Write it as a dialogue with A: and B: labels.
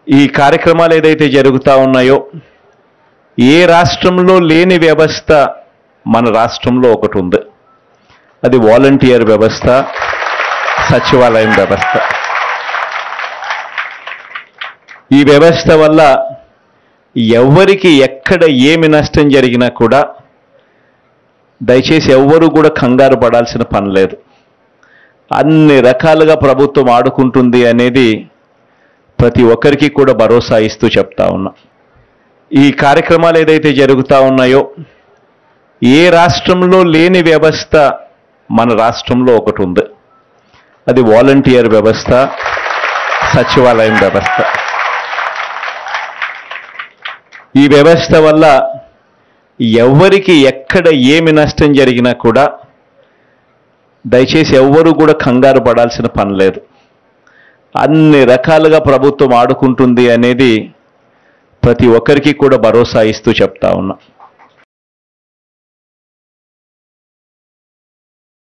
A: ఈ కార్యక్రమాలు ఏదైతే జరుగుతూ ఉన్నాయో ఏ రాష్ట్రంలో లేని వ్యవస్థ మన రాష్ట్రంలో ఒకటి ఉంది అది వాలంటీర్ వ్యవస్థ సచివాలయం వ్యవస్థ ఈ వ్యవస్థ వల్ల ఎవరికి ఎక్కడ ఏమి నష్టం జరిగినా కూడా దయచేసి ఎవ్వరూ కూడా కంగారు పడాల్సిన పని లేదు అన్ని రకాలుగా ప్రభుత్వం ఆడుకుంటుంది అనేది ప్రతి ఒక్కరికి కూడా భరోసా ఇస్తూ చెప్తా ఉన్నా ఈ కార్యక్రమాలు ఏదైతే జరుగుతూ ఉన్నాయో ఏ రాష్ట్రంలో లేని వ్యవస్థ మన రాష్ట్రంలో ఒకటి ఉంది అది వాలంటీర్ వ్యవస్థ సచివాలయం వ్యవస్థ ఈ వ్యవస్థ వల్ల ఎవరికి ఎక్కడ ఏమి నష్టం జరిగినా కూడా దయచేసి ఎవ్వరూ కూడా కంగారు పడాల్సిన పని లేదు అన్ని రకాలుగా ప్రభుత్వం ఆడుకుంటుంది అనేది ప్రతి ఒక్కరికి కూడా భరోసా ఇస్తూ చెప్తా ఉన్నా